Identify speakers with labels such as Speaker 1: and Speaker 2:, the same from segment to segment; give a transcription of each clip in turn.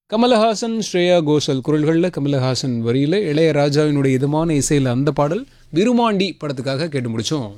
Speaker 1: கமலஹாசன் ஸ்ரேயா கோஷல் குரல்களில் கமலஹாசன் வரியில் இளையராஜாவினுடைய இதமான இசையில் அந்த பாடல் விருமாண்டி படத்துக்காக கேட்டு முடிச்சோம்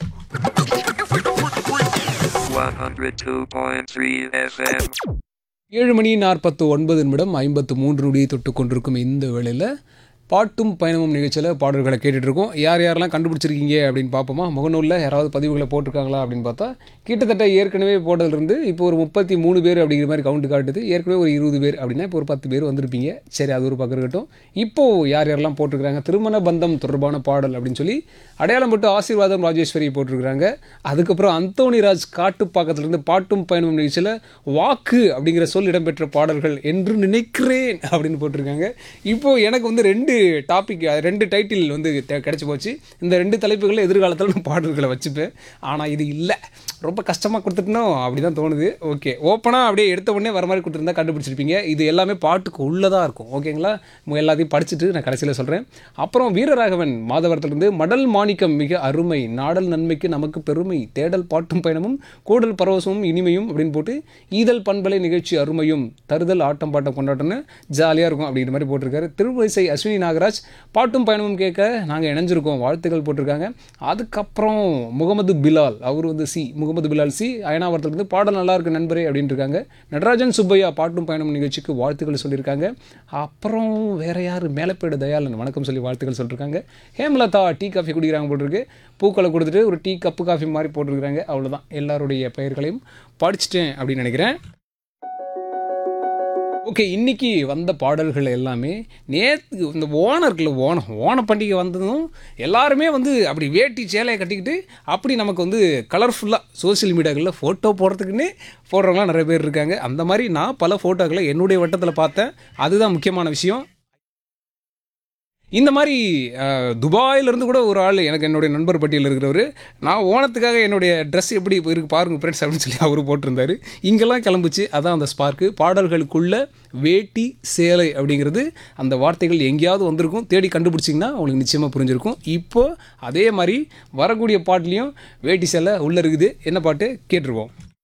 Speaker 2: 102.3 FM.
Speaker 1: ஏழு மணி நாற்பத்து ஒன்பது நிமிடம் ஐம்பத்து மூன்று நொடியை தொட்டு கொண்டிருக்கும் இந்த வேளையில் பாட்டும் பயணமும் நிகழ்ச்சியில் பாடல்களை கேட்டுட்டு இருக்கோம் யார் யாரெல்லாம் கண்டுபிடிச்சிருக்கீங்க அப்படின்னு பார்ப்போமா முகநூலில் யாராவது பதிவுகளை போட்டிருக்காங்களா அப்படின்னு பார்த்தா கிட்டத்தட்ட ஏற்கனவே போட்டதுலேருந்து இப்போ ஒரு முப்பத்தி மூணு பேர் அப்படிங்கிற மாதிரி கவுண்ட் காட்டுது ஏற்கனவே ஒரு இருபது பேர் அப்படின்னா இப்போ ஒரு பத்து பேர் வந்திருப்பீங்க சரி அது ஒரு பக்கம் இருக்கட்டும் இப்போது யார் யாரெல்லாம் போட்டிருக்கிறாங்க திருமண பந்தம் தொடர்பான பாடல் அப்படின்னு சொல்லி அடையாளம் போட்டு ஆசீர்வாதம் ராஜேஸ்வரி போட்டிருக்கிறாங்க அதுக்கப்புறம் அந்தோணி ராஜ் காட்டுப்பாக்கத்திலிருந்து பாட்டும் பயணமும் நிகழ்ச்சியில் வாக்கு அப்படிங்கிற சொல் இடம்பெற்ற பாடல்கள் என்று நினைக்கிறேன் அப்படின்னு போட்டிருக்காங்க இப்போ எனக்கு வந்து ரெண்டு டாபிக் ரெண்டு டைட்டில் வந்து தெ- கிடைச்சு போச்சு இந்த ரெண்டு தலைப்புகளில் எதிர்காலத்தில் நான் பாடல்களை வச்சுப்பேன் ஆனால் இது இல்லை ரொம்ப கஷ்டமாக கொடுத்துட்டணும் அப்படி தான் தோணுது ஓகே ஓப்பனாக அப்படியே எடுத்த உடனே வர மாதிரி கொடுத்துருந்தா கண்டுபிடிச்சிருப்பீங்க இது எல்லாமே பாட்டுக்கு உள்ளதாக இருக்கும் ஓகேங்களா மு- எல்லாத்தையும் படிச்சுட்டு நான் கடைசியில் சொல்கிறேன் அப்புறம் வீரராகவன் மாதவரத்திலிருந்து மடல் மாணிக்கம் மிக அருமை நாடல் நன்மைக்கு நமக்கு பெருமை தேடல் பாட்டும் பயணமும் கூடல் பரவசமும் இனிமையும் அப்படின்னு போட்டு ஈதல் பண்பலை நிகழ்ச்சி அருமையும் தருதல் ஆட்டம் பாட்டம் கொண்டாட்டம்னு ஜாலியாக இருக்கும் அப்படிங்கிற மாதிரி போட்டிருக்காரு திருவரிசை அஸ்வினி நாகராஜ் பாட்டும் பயணமும் கேட்க நாங்கள் இணைஞ்சிருக்கோம் வாழ்த்துக்கள் போட்டிருக்காங்க அதுக்கப்புறம் முகமது பிலால் அவர் வந்து சி முகமது பிலால் சி அயனாவரத்துலேருந்து பாடல் நல்லா இருக்கு நண்பரே அப்படின்னு இருக்காங்க நடராஜன் சுப்பையா பாட்டும் பயணம் நிகழ்ச்சிக்கு வாழ்த்துக்கள் சொல்லியிருக்காங்க அப்புறம் வேற யார் மேலப்பேடு தயாளன் வணக்கம் சொல்லி வாழ்த்துக்கள் சொல்லியிருக்காங்க ஹேமலதா டீ காஃபி குடிக்கிறாங்க போட்டிருக்கு பூக்களை கொடுத்துட்டு ஒரு டீ கப்பு காஃபி மாதிரி போட்டிருக்கிறாங்க அவ்வளோதான் எல்லாருடைய பெயர்களையும் படிச்சிட்டேன் அப்படின்னு நினைக்கிறேன் ஓகே இன்னைக்கு வந்த பாடல்கள் எல்லாமே நேற்று இந்த ஓணம் இருக்குல்ல ஓணம் ஓண பண்டிகை வந்ததும் எல்லாருமே வந்து அப்படி வேட்டி சேலையை கட்டிக்கிட்டு அப்படி நமக்கு வந்து கலர்ஃபுல்லாக சோஷியல் மீடியாக்களில் ஃபோட்டோ போடுறதுக்குன்னே போடுறவங்களாம் நிறைய பேர் இருக்காங்க அந்த மாதிரி நான் பல ஃபோட்டோக்களை என்னுடைய வட்டத்தில் பார்த்தேன் அதுதான் முக்கியமான விஷயம் இந்த மாதிரி அஹ், துபாயிலிருந்து கூட ஒரு ஆள் எனக்கு என்னுடைய நண்பர் பட்டியலில் இருக்கிறவர் நான் ஓணத்துக்காக என்னுடைய ட்ரெஸ் எப்படி இருக்கு பாருங்க ஃப்ரெண்ட்ஸ் அப்படின்னு சொல்லி அவர் போட்டிருந்தாரு இங்கெல்லாம் கிளம்புச்சு அதான் அந்த ஸ்பார்க்கு பாடல்களுக்குள்ள வேட்டி சேலை அப்படிங்கிறது அந்த வார்த்தைகள் எங்கேயாவது வந்திருக்கும் தேடி கண்டுபிடிச்சிங்கன்னா உங்களுக்கு நிச்சயமாக புரிஞ்சிருக்கும் இப்போ அதே மாதிரி வரக்கூடிய பாட்டுலேயும் வேட்டி சேலை உள்ளே இருக்குது என்ன பாட்டு கேட்டுருவோம்